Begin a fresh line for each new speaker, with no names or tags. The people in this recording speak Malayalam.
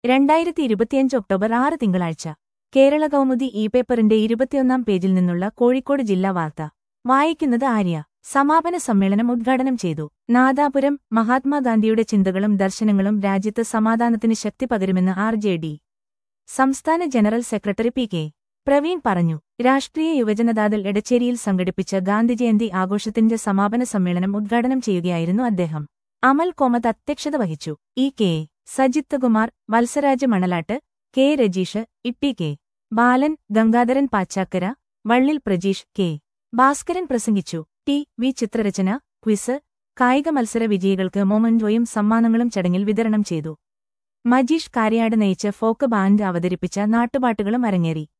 രണ്ടായിരത്തി ഇരുപത്തിയഞ്ച് ഒക്ടോബർ ആറ് തിങ്കളാഴ്ച കേരള കൗമുദി ഇ പേപ്പറിന്റെ ഇരുപത്തിയൊന്നാം പേജിൽ നിന്നുള്ള കോഴിക്കോട് ജില്ലാ വാർത്ത വായിക്കുന്നത് ആര്യ സമാപന സമ്മേളനം ഉദ്ഘാടനം ചെയ്തു നാദാപുരം മഹാത്മാഗാന്ധിയുടെ ചിന്തകളും ദർശനങ്ങളും രാജ്യത്ത് സമാധാനത്തിന് ശക്തി പകരുമെന്ന് ആർ ജെ ഡി സംസ്ഥാന general secretary P K Praveen പറഞ്ഞു രാഷ്ട്രീയ യുവജനതാദൾ എടച്ചേരിയിൽ സംഘടിപ്പിച്ച ഗാന്ധിജയന്തി ആഘോഷത്തിന്റെ സമാപന സമ്മേളനം ഉദ്ഘാടനം ചെയ്യുകയായിരുന്നു അദ്ദേഹം അമൽ കോമത്ത് അധ്യക്ഷത വഹിച്ചു E K Sajith Kumar Valsaraj Manalat K Rajeesh Itty K Balan Gangadharan Pachakkara Vallil Prajeesh K Bhaskaran പ്രസംഗിച്ചു ടി വി ചിത്രരചന ക്വിസ് കായിക മത്സര വിജയികൾക്ക് മൊമന്റോയും സമ്മാനങ്ങളും ചടങ്ങിൽ വിതരണം ചെയ്തു മജീഷ് കാരിയാട് നയിച്ച് ഫോക്ക് ബാൻഡ് അവതരിപ്പിച്ച നാട്ടുപാട്ടുകളും അരങ്ങേറി